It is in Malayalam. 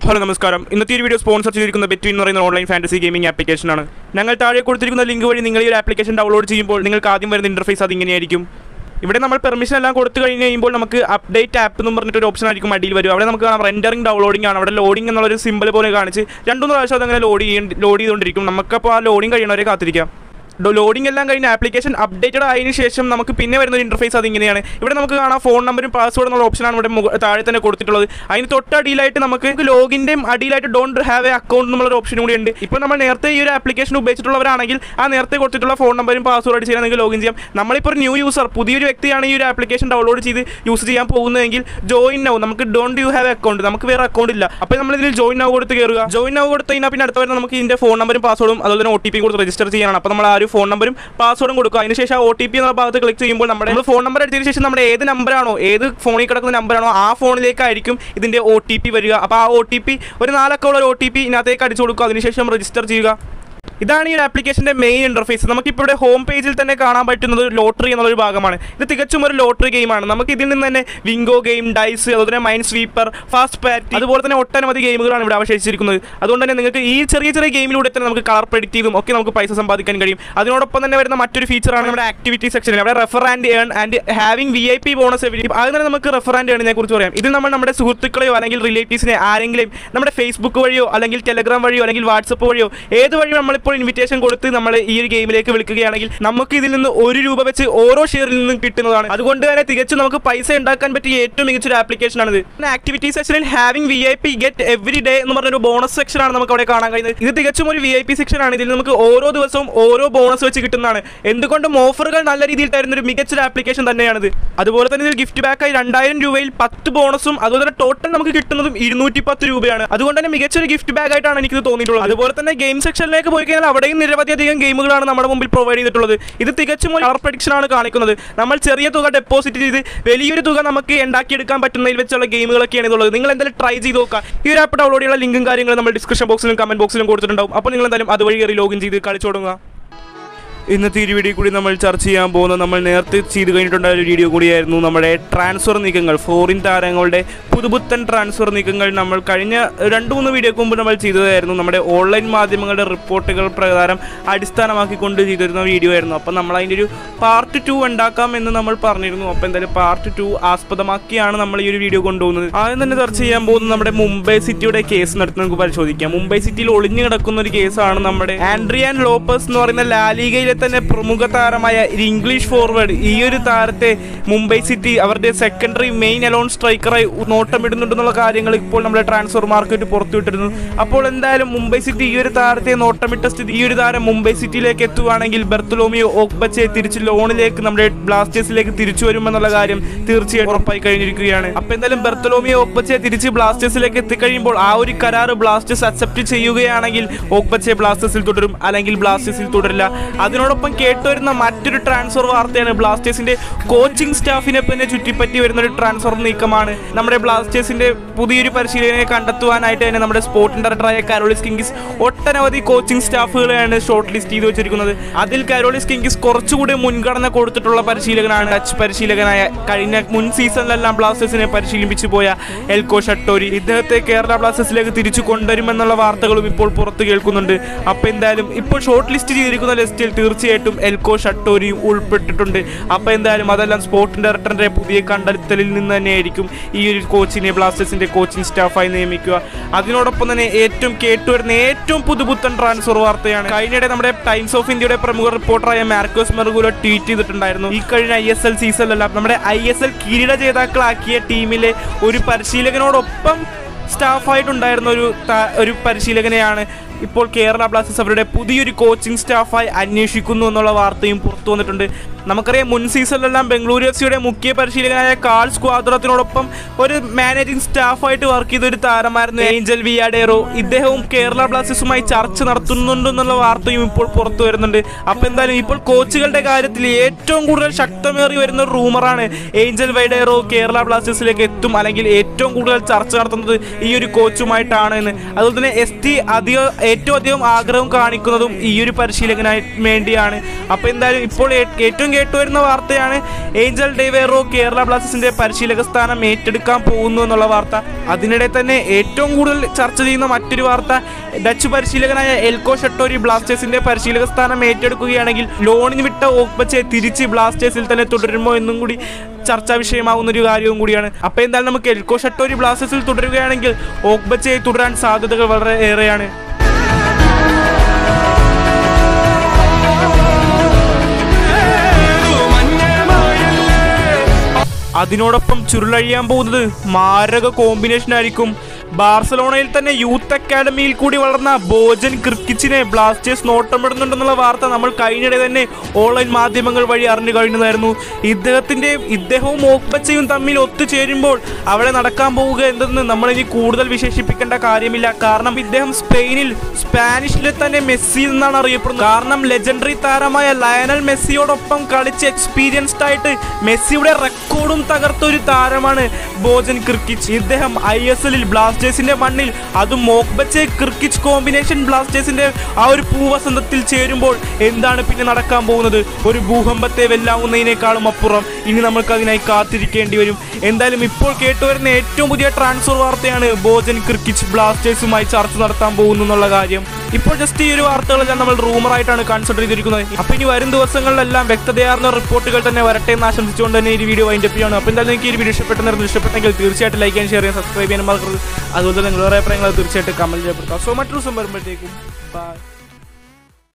ഹലോ നമസ്കാരം ഇന്നത്തെ ഈ വീഡിയോ സ്പോൺസർ ചെയ്തിരിക്കുന്ന ബെറ്റ്വീൻ എന്ന് പറയുന്ന ഓൺലൈൻ ഫാൻറ്റസി ഗെയിമിംഗ് ആപ്ലിക്കേഷനാണ് ഞങ്ങൾ താഴെ കൊടുത്തിരിക്കുന്ന ലിങ്ക് വഴി നിങ്ങൾ ഈ ഒരു ആപ്ലിക്കേഷൻ ഡൗൺലോഡ് ചെയ്യുമ്പോൾ നിങ്ങൾക്ക് ആദ്യം വരുന്ന ഇന്റർഫേസ് അത് ഇങ്ങനെയായിരിക്കും ഇവിടെ നമ്മൾ പെർമിഷൻ എല്ലാം കൊടുത്തു കഴിഞ്ഞ് കഴിയുമ്പോൾ നമുക്ക് അപ്ഡേറ്റ് ആപ്പ് എന്ന് പറഞ്ഞിട്ട് ഒരു ഓപ്ഷൻ ആയിരിക്കും അടിയിൽ വരും അവിടെ നമുക്ക് കാണാം റെൻഡറിംഗ് ഡൗൺലോഡിംഗ് ആണ് അവിടെ ലോഡിംഗ് എന്നുള്ളൊരു സിമ്പിൾ പോലെ കാണിച്ച് രണ്ടു പ്രാവശ്യം അതങ്ങനെ ലോഡ് ചെയ്യ ലോഡ് ചെയ്തുകൊണ്ടിരിക്കും നമുക്കപ്പോൾ ആ ലോഡിംഗ് കഴിയണവരെ കാത്തിരിക്കാം ലോഡിംഗ് എല്ലാം കഴിഞ്ഞ് ആപ്ലിക്കേഷൻ അപ്ഡേറ്റഡ് ആയതിനു ശേഷം നമുക്ക് പിന്നെ വരുന്ന ഒരു ഇന്റർഫേസ് അത് ഇങ്ങനെയാണ് ഇവിടെ നമുക്ക് കാണാം ഫോൺ നമ്പറും പാസ്വേഡ് എന്നുള്ള ഓപ്ഷനാണ് ഇവിടെ മുക- താഴെ തന്നെ കൊടുത്തിട്ടുള്ളത് അതിന് തൊട്ടടിയിലായിട്ട് നമുക്ക് ലോഗിന്റെയും അടിയിലായിട്ട് ഡോണ്ട് ഹാവ് എ അക്കൗണ്ട് എന്നുള്ള ഒരു ഓപ്ഷൻ കൂടി ഉണ്ട് ഇപ്പോൾ നമ്മൾ നേരത്തെ ഈ ഒരു ആപ്ലിക്കേഷൻ ഉപയോഗിച്ചിട്ടുള്ളവരാണെങ്കിൽ ആ നേരത്തെ കൊടുത്തിട്ടുള്ള ഫോൺ നമ്പറും പാസ്വേഡ് അടിച്ച് നിങ്ങൾക്ക് ലോഗിൻ ചെയ്യാം നമ്മളിപ്പോൾ ഒരു ന്യൂ യൂസർ പുതിയൊരു വ്യക്തിയാണ് ഈ ഒരു ആപ്ലിക്കേഷൻ ഡൗൺലോഡ് ചെയ്ത് യൂസ് ചെയ്യാൻ പോകുന്നതെങ്കിൽ ജോയിൻ നൗ നമുക്ക് ഡോണ്ട് യു ഹാവ് അക്കൗണ്ട് നമുക്ക് വേറെ അക്കൗണ്ട് ഇല്ല അപ്പോൾ നമ്മൾ ഇതിൽ ജോയിൻ നൗ കൊടുത്ത് കയറുക ജോയിൻ നൗ കൊടുത്ത് കഴിഞ്ഞാൽ പിന്നെ അടുത്ത വരുന്ന നമുക്ക് ഇതിന്റെ ഫോൺ നമ്പറും പാസ്വേഡും അതുപോലെ തന്നെ ഒ ടി പി കൊടുത്ത് രജിസ്റ്റർ ചെയ്യാനാണ് അപ്പോൾ നമ്മൾ ആ ഒരു ഫോൺ നമ്പറും പാസ്വേഡും കൊടുക്കുക അതിനുശേഷം ഒ ടി പി എന്ന ഭാഗത്ത് ക്ലിക്ക് ചെയ്യുമ്പോൾ നമ്മുടെ നമ്മൾ ഫോൺ നമ്പർ എടുത്തതിന് ശേഷം നമ്മുടെ ഏത് നമ്പറാണോ ഏത് ഫോണിൽ കിടക്കുന്ന നമ്പറാണോ ആ ഫോണിലേക്കായിരിക്കും ഇതിന്റെ ഒ ടി പി വരിക അപ്പോൾ ആ ഒ ടി പി ഒരു നാലക്കമുള്ള ഒരു ഒ ടി പി ഇതിനകത്തേക്ക് അടിച്ചു കൊടുക്കുക അതിനുശേഷം രജിസ്റ്റർ ചെയ്യുക ഇതാണ് ഈ ഒരു ആപ്ലിക്കേഷന്റെ മെയിൻ ഇന്റർഫേസ് നമുക്കിപ്പോൾ ഇവിടെ ഹോം പേജിൽ തന്നെ കാണാൻ പറ്റുന്നത് ലോട്ടറി എന്നുള്ളൊരു ഭാഗമാണ് ഇത് തികച്ചും ഒരു ലോട്ടറി ഗെയിമാണ് നമുക്ക് ഇതിൽ നിന്ന് തന്നെ വിങ്കോ ഗെയിം ഡൈസ് അതുപോലെ തന്നെ മൈൻഡ് സ്വീപ്പർ ഫാസ്റ്റ് പാറ്റി അതുപോലെ തന്നെ ഒട്ടനവധി ഗെയിമുകളാണ് ഇവിടെ അവശേഷിച്ചിരിക്കുന്നത് അതുകൊണ്ട് തന്നെ നിങ്ങൾക്ക് ഈ ചെറിയ ചെറിയ ഗെയിമിലൂടെ തന്നെ നമുക്ക് കളർ പ്രെഡിക്റ്റ് ചെയ്തും ഒക്കെ നമുക്ക് പൈസ സമ്പാദിക്കാൻ കഴിയും അതിനോടൊപ്പം തന്നെ വരുന്ന മറ്റൊരു ഫീച്ചറാണ് നമ്മുടെ ആക്ടിവിറ്റി സെക്ഷനിൽ അവിടെ refer and earn and having V I P bonus അത് തന്നെ നമുക്ക് റെഫർ ആൻഡ് ഏണിനെ കുറിച്ച് പറയാം ഇതിൽ നമ്മൾ നമ്മുടെ സുഹൃത്തുക്കളെയോ അല്ലെങ്കിൽ റിലേറ്റീവ്സിനെ ആരെങ്കിലും നമ്മുടെ ഫേസ്ബുക്ക് വഴിയോ അല്ലെങ്കിൽ ടെലഗ്രാം വഴിയോ അല്ലെങ്കിൽ വാട്സപ്പ് വഴിയോ ഏത് വഴിയോ നമ്മളിപ്പോൾ ഇൻവിറ്റേഷൻ കൊടുത്ത് നമ്മൾ ഈ ഒരു ഗെയിമിലേക്ക് വിളിക്കുകയാണെങ്കിൽ നമുക്ക് ഇതിൽ നിന്ന് ഒരു രൂപ വെച്ച് ഓരോ ഷെയറിൽ നിന്നും കിട്ടുന്നതാണ് അതുകൊണ്ട് തന്നെ തികച്ചും നമുക്ക് പൈസ ഉണ്ടാക്കാൻ പറ്റിയ ഏറ്റവും മികച്ചൊരു ആപ്ലിക്കേഷൻ ആണ് ഇത് ആക്ടിവിറ്റി സെക്ഷനിൽ having V I P get every day എന്ന് പറഞ്ഞൊരു ബോണസ് സെക്ഷൻ ആണ് നമുക്ക് അവിടെ കാണാൻ കഴിയുന്നത് ഇത് തികച്ചും ഒരു വി ഐ പി സെക്ഷൻ ആണ് ഇതിൽ നമുക്ക് ഓരോ ദിവസവും ഓരോ ബോണസ് വെച്ച് കിട്ടുന്നതാണ് എന്തുകൊണ്ടും ഓഫറുകൾ നല്ല രീതിയിൽ തരുന്ന ഒരു മികച്ചൊരു ആപ്ലിക്കേഷൻ തന്നെയാണിത് അതുപോലെ തന്നെ ഇതിൽ ഗിഫ്റ്റ് ബാക്കായി രണ്ടായിരം രൂപയിൽ പത്ത് ബോണസും അതുപോലെ തന്നെ ടോട്ടൽ നമുക്ക് കിട്ടുന്നതും ഇരുന്നൂറ്റി പത്ത് രൂപയാണ് അതുകൊണ്ട് തന്നെ മികച്ചൊരു ഗിഫ്റ്റ് ബാഗ് ആയിട്ടാണ് എനിക്ക് തോന്നിയിട്ടുള്ളത് അതുപോലെ തന്നെ ഗെയിം സെക്ഷനിലേക്ക് പോയി കഴിഞ്ഞാൽ അവിടെയും നിരവധി അധികം ഗെയിമുകളാണ് നമ്മുടെ മുമ്പിൽ പ്രൊവൈഡ് ചെയ്തിട്ടുള്ളത് ഇത് തികച്ചും ഒരു കളർ പ്രഡിക്ഷൻ ആണ് കാണിക്കുന്നത് നമ്മൾ ചെറിയ തുക ഡെപ്പോസിറ്റ് ചെയ്ത് വലിയൊരു തുക നമുക്ക് ഉണ്ടാക്കിയെടുക്കാൻ പറ്റുന്നതിൽ വെച്ചുള്ള ഗെയിമുകളൊക്കെയാണ് ഇതുള്ളത് നിങ്ങൾ എന്തായാലും ട്രൈ ചെയ്ത് നോക്കുക ഈ ഒരു ആപ്പ് ഡൗൺലോഡ് ചെയ്യാനുള്ള ലിങ്കും കാര്യങ്ങളും നമ്മൾ ഡിസ്ക്രിപ്ഷൻ ബോക്സിലും കമന്റ് ബോക്സിലും കൊടുത്തിട്ടുണ്ടാവും അപ്പോൾ നിങ്ങൾ എന്തായാലും അതുവഴി കയറി ലോഗിൻ ചെയ്ത് കളിച്ചു തുടങ്ങുക ഇന്നത്തെ ഈ വീഡിയോ കൂടി നമ്മൾ ചർച്ച ചെയ്യാൻ പോകുന്ന നമ്മൾ നേരത്തെ ചെയ്ത് കഴിഞ്ഞിട്ടുണ്ടായ ഒരു വീഡിയോ കൂടിയായിരുന്നു നമ്മുടെ ട്രാൻസ്ഫർ നീക്കങ്ങൾ ഫോറിൻ താരങ്ങളുടെ പുതുപുത്തൻ ട്രാൻസ്ഫർ നീക്കങ്ങൾ നമ്മൾ കഴിഞ്ഞ രണ്ട് മൂന്ന് വീഡിയോക്ക് മുമ്പ് നമ്മൾ ചെയ്തതായിരുന്നു നമ്മുടെ ഓൺലൈൻ മാധ്യമങ്ങളുടെ റിപ്പോർട്ടുകൾ പ്രകാരം അടിസ്ഥാനമാക്കിക്കൊണ്ട് ചെയ്തിരുന്ന വീഡിയോ ആയിരുന്നു അപ്പം നമ്മൾ അതിൻ്റെ ഒരു പാർട്ട് ടു ഉണ്ടാക്കാം എന്ന് നമ്മൾ പറഞ്ഞിരുന്നു അപ്പോൾ എന്തായാലും പാർട്ട് ടു ആസ്പദമാക്കിയാണ് നമ്മൾ ഈ ഒരു വീഡിയോ കൊണ്ടുപോകുന്നത് ആദ്യം തന്നെ ചർച്ച ചെയ്യാൻ പോകുന്നത് നമ്മുടെ മുംബൈ സിറ്റിയുടെ കേസ് നടത്തി നമുക്ക് പരിശോധിക്കാം മുംബൈ സിറ്റിയിൽ ഒളിഞ്ഞു കിടക്കുന്ന ഒരു കേസാണ് നമ്മുടെ ആൻഡ്രിയാൻ ലോപ്പസ് എന്ന് പറയുന്ന ലാലിഗയിലെ തന്നെ പ്രമുഖ താരമായ ഒരു ഇംഗ്ലീഷ് ഫോർവേഡ് ഈ ഒരു താരത്തെ മുംബൈ സിറ്റി അവരുടെ സെക്കൻഡറി മെയിൻ അലോൺ സ്ട്രൈക്കറായി നോട്ടമിടുന്നുണ്ടെന്നുള്ള കാര്യങ്ങൾ ഇപ്പോൾ നമ്മുടെ ട്രാൻസ്ഫർ മാർക്കറ്റ് പുറത്തുവിട്ടിരുന്നു അപ്പോൾ എന്തായാലും മുംബൈ സിറ്റി ഈ ഒരു താരത്തെ നോട്ടമിട്ട സ്ഥിതി ഈ ഒരു താരം മുംബൈ സിറ്റിയിലേക്ക് എത്തുവാണെങ്കിൽ ബെർത്തലോമിയോ ഓക്ബച്ചെ തിരിച്ച് ലോണിലേക്ക് നമ്മുടെ ബ്ലാസ്റ്റേഴ്സിലേക്ക് തിരിച്ചു വരുമെന്നുള്ള കാര്യം തീർച്ചയായും ഉറപ്പായി കഴിഞ്ഞിരിക്കുകയാണ് അപ്പൊ എന്തായാലും ബെർത്തലോമിയോ ഓക്ബച്ചെ തിരിച്ച് ബ്ലാസ്റ്റേഴ്സിലേക്ക് എത്തിക്കഴിയുമ്പോൾ ആ ഒരു കരാർ ബ്ലാസ്റ്റേഴ്സ് അക്സെപ്റ്റ് ചെയ്യുകയാണെങ്കിൽ ഓക്ബച്ചെ ബ്ലാസ്റ്റേഴ്സിൽ തുടരും അല്ലെങ്കിൽ ബ്ലാസ്റ്റേഴ്സിൽ തുടരില്ല അതിനോടൊപ്പം കേട്ടുവരുന്ന മറ്റൊരു ട്രാൻസ്ഫർ വാർത്തയാണ് ബ്ലാസ്റ്റേഴ്സിന്റെ കോച്ചിങ് സ്റ്റാഫിനെ തന്നെ ചുറ്റിപ്പറ്റി വരുന്ന ഒരു ട്രാൻസ്ഫർ നീക്കമാണ് നമ്മുടെ ബ്ലാസ്റ്റേഴ്സിന്റെ പുതിയൊരു പരിശീലകനെ കണ്ടെത്തുവാനായിട്ട് തന്നെ നമ്മുടെ സ്പോർട്ടിംഗ് ഡയറക്ടറായ കാരോളിസ് കിങ്കിസ് ഒട്ടനവധി കോച്ചിങ് സ്റ്റാഫുകളെയാണ് ഷോർട്ട് ലിസ്റ്റ് ചെയ്ത് വെച്ചിരിക്കുന്നത് അതിൽ കാരോളിസ് കിങ്കിസ് കുറച്ചുകൂടി മുൻഗണന കൊടുത്തിട്ടുള്ള പരിശീലകനാണ് ഡച്ച് പരിശീലകനായ കഴിഞ്ഞ മുൻ സീസണിലെല്ലാം ബ്ലാസ്റ്റേഴ്സിനെ പരിശീലിപ്പിച്ചു പോയ എൽകോ ഷട്ടോരി ഇദ്ദേഹത്തെ കേരള ബ്ലാസ്റ്റേഴ്സിലേക്ക് തിരിച്ചു കൊണ്ടുവരുമെന്നുള്ള വാർത്തകളും ഇപ്പോൾ പുറത്തു കേൾക്കുന്നുണ്ട് അപ്പോൾ എന്തായാലും ഇപ്പോൾ ഷോർട്ട് ലിസ്റ്റ് ചെയ്തിരിക്കുന്ന ലിസ്റ്റിൽ തീർച്ചയായിട്ടും എൽകോ ഷട്ടോരിയും ഉൾപ്പെട്ടിട്ടുണ്ട് അപ്പോൾ എന്തായാലും അതെല്ലാം സ്പോർട്ടിംഗ് ഡയറക്ടറിന്റെ പുതിയ കണ്ടെത്തലിൽ നിന്ന് തന്നെയായിരിക്കും ഈ ഒരു കോച്ചിനെ ബ്ലാസ്റ്റേഴ്സിന്റെ കോച്ചിങ് സ്റ്റാഫായി നിയമിക്കുക അതിനോടൊപ്പം തന്നെ ഏറ്റവും കേട്ടുവരുന്ന ഏറ്റവും പുതുപുത്തൻ ട്രാൻസ്ഫർ വാർത്തയാണ് കഴിഞ്ഞിടെ നമ്മുടെ ടൈംസ് ഓഫ് ഇന്ത്യയുടെ പ്രമുഖ റിപ്പോർട്ടറായ മാർക്കോസ് മെർഗുലോ ട്വീറ്റ് ചെയ്തിട്ടുണ്ടായിരുന്നു ഈ കഴിഞ്ഞ ഐ എസ് എൽ സീസണിലെല്ലാം നമ്മുടെ ഐ എസ് എൽ കിരീട ജേതാക്കളാക്കിയ ടീമിലെ ഒരു പരിശീലകനോടൊപ്പം സ്റ്റാഫായിട്ടുണ്ടായിരുന്ന ഒരു താ- ഒരു പരിശീലകനെയാണ് ഇപ്പോൾ കേരള ബ്ലാസ്റ്റേഴ്സ് അവരുടെ പുതിയൊരു കോച്ചിങ് സ്റ്റാഫായി അന്വേഷിക്കുന്നു എന്നുള്ള വാർത്തയും പുറത്തു വന്നിട്ടുണ്ട് നമുക്കറിയാം മുൻ സീസണിലെല്ലാം ബംഗളൂരു എഫ് സിയുടെ മുഖ്യ പരിശീലകനായ കാൾ സ്ക്വാദ്രത്തിനോടൊപ്പം ഒരു മാനേജിംഗ് സ്റ്റാഫായിട്ട് വർക്ക് ചെയ്ത ഒരു താരമായിരുന്നു ഏഞ്ചൽ വിയാഡേറോ ഇദ്ദേഹവും കേരള ബ്ലാസ്റ്റേഴ്സുമായി ചർച്ച നടത്തുന്നുണ്ടെന്നുള്ള വാർത്തയും ഇപ്പോൾ പുറത്തു വരുന്നുണ്ട് അപ്പോൾ എന്തായാലും ഇപ്പോൾ കോച്ചുകളുടെ കാര്യത്തിൽ ഏറ്റവും കൂടുതൽ ശക്തമേറി വരുന്ന ഒരു റൂമറാണ് ഏഞ്ചൽ വൈഡേറോ കേരള ബ്ലാസ്റ്റേഴ്സിലേക്ക് എത്തും അല്ലെങ്കിൽ ഏറ്റവും കൂടുതൽ ചർച്ച നടത്തുന്നത് ഈ ഒരു കോച്ചുമായിട്ടാണ് എന്ന് അതുപോലെ തന്നെ എസ് ടി അധിക ഏറ്റവും അധികം ആഗ്രഹം കാണിക്കുന്നതും ഈ ഒരു പരിശീലകനായി വേണ്ടിയാണ് അപ്പോൾ എന്തായാലും ഇപ്പോൾ ഏ- ഏറ്റവും കേട്ടുവരുന്ന വാർത്തയാണ് ഏഞ്ചൽ ഡെവേറോ കേരള ബ്ലാസ്റ്റേഴ്സിന്റെ പരിശീലക സ്ഥാനം ഏറ്റെടുക്കാൻ പോകുന്നു എന്നുള്ള വാർത്ത അതിനിടെ തന്നെ ഏറ്റവും കൂടുതൽ ചർച്ച ചെയ്യുന്ന മറ്റൊരു വാർത്ത ഡച്ച് പരിശീലകനായ എൽക്കോ ഷട്ടോരി ബ്ലാസ്റ്റേഴ്സിന്റെ പരിശീലക സ്ഥാനം ഏറ്റെടുക്കുകയാണെങ്കിൽ ലോണിന് വിട്ട ഓക്ബച്ചെ തിരിച്ച് ബ്ലാസ്റ്റേഴ്സിൽ തന്നെ തുടരുമോ എന്നും കൂടി ചർച്ചാ വിഷയമാവുന്ന ഒരു കാര്യവും കൂടിയാണ് അപ്പോൾ എന്തായാലും നമുക്ക് എൽക്കോ ഷട്ടോരി ബ്ലാസ്റ്റേഴ്സിൽ തുടരുകയാണെങ്കിൽ ഓക്ബച്ചെ തുടരാൻ സാധ്യതകൾ വളരെ ഏറെയാണ് അതിനോടൊപ്പം ചുരുളഴിയാൻ പോകുന്നത് മാരക കോമ്പിനേഷൻ ആയിരിക്കും ബാർസലോണയിൽ തന്നെ യൂത്ത് അക്കാഡമിയിൽ കൂടി വളർന്ന ബോജൻ ക്രിക്കിച്ചിനെ ബ്ലാസ്റ്റേഴ്സ് നോട്ടമിടുന്നുണ്ടെന്നുള്ള വാർത്ത നമ്മൾ കഴിഞ്ഞിടെ തന്നെ ഓൺലൈൻ മാധ്യമങ്ങൾ വഴി അറിഞ്ഞു കഴിഞ്ഞതായിരുന്നു ഇദ്ദേഹത്തിന്റെ ഇദ്ദേഹവും ഓക്ബച്ചയും തമ്മിൽ ഒത്തുചേരുമ്പോൾ അവിടെ നടക്കാൻ പോവുക എന്തെന്ന് നമ്മൾ ഇനി കൂടുതൽ വിശേഷിപ്പിക്കേണ്ട കാര്യമില്ല കാരണം ഇദ്ദേഹം സ്പെയിനിൽ സ്പാനിഷിലെ തന്നെ മെസ്സി എന്നാണ് അറിയപ്പെടുന്നത് കാരണം ലെജൻഡറി താരമായ ലയനൽ മെസ്സിയോടൊപ്പം കളിച്ച് എക്സ്പീരിയൻസ്ഡ് ആയിട്ട് മെസ്സിയുടെ റെക്കോർഡും തകർത്ത ഒരു താരമാണ് ബോജൻ ക്രിക്കിച്ച് ഇദ്ദേഹം ഐ എസ് എല്ലിൽ ബ്ലാസ്റ്റേഴ്സിന്റെ മണ്ണിൽ അതും മോക്ബച്ചെ ക്രിക്കിച്ച് കോമ്പിനേഷൻ ബ്ലാസ്റ്റേഴ്സിന്റെ ആ ഒരു പൂവസന്തത്തിൽ ചേരുമ്പോൾ എന്താണ് പിന്നെ നടക്കാൻ പോകുന്നത് ഒരു ഭൂകമ്പത്തെ വെല്ലാവുന്നതിനേക്കാളും അപ്പുറം ഇനി നമുക്ക് അതിനായി കാത്തിരിക്കേണ്ടി വരും എന്തായാലും ഇപ്പോൾ കേട്ടുവരുന്ന ഏറ്റവും പുതിയ ട്രാൻസ്ഫർ വാർത്തയാണ് ബോജൻ ക്രിക്കിച്ച് ബ്ലാസ്റ്റേഴ്സുമായി ചർച്ച നടത്താൻ പോകുന്നു എന്നുള്ള കാര്യം ഇപ്പോൾ ജസ്റ്റ് ഈ ഒരു വാർത്തകളെല്ലാം നമ്മൾ റൂമറായിട്ടാണ് കൺസിഡർ ചെയ്തിരിക്കുന്നത് അപ്പോൾ ഇനി വരും ദിവസങ്ങളിലെല്ലാം വ്യക്തതയാർന്ന റിപ്പോർട്ടുകൾ തന്നെ വരട്ടെ എന്ന് ആശംസിച്ചുകൊണ്ട് തന്നെ ഈ വീഡിയോ വൈൻഡപ്പ് ചെയ്യാണ് അപ്പോൾ എന്തായാലും നിങ്ങൾക്ക് ഈ വീഡിയോ ഇഷ്ടപ്പെട്ടെന്ന് ഇഷ്ടപ്പെട്ടെങ്കിൽ തീർച്ചയായിട്ടും ലൈക്ക് ചെയ്യാൻ ഷെയർ ചെയ്യാൻ സബ്സ്ക്രൈബ് ചെയ്യാൻ മറക്കരുത് അതുപോലെ തന്നെ നിങ്ങളുടെ അഭിപ്രായങ്ങൾ തീർച്ചയായിട്ടും കമൻറ്റ് ചെയ്യപ്പെടുക സോ മറ്റൊരു ദിവസം വരുമ്പോഴത്തേക്കും ബൈ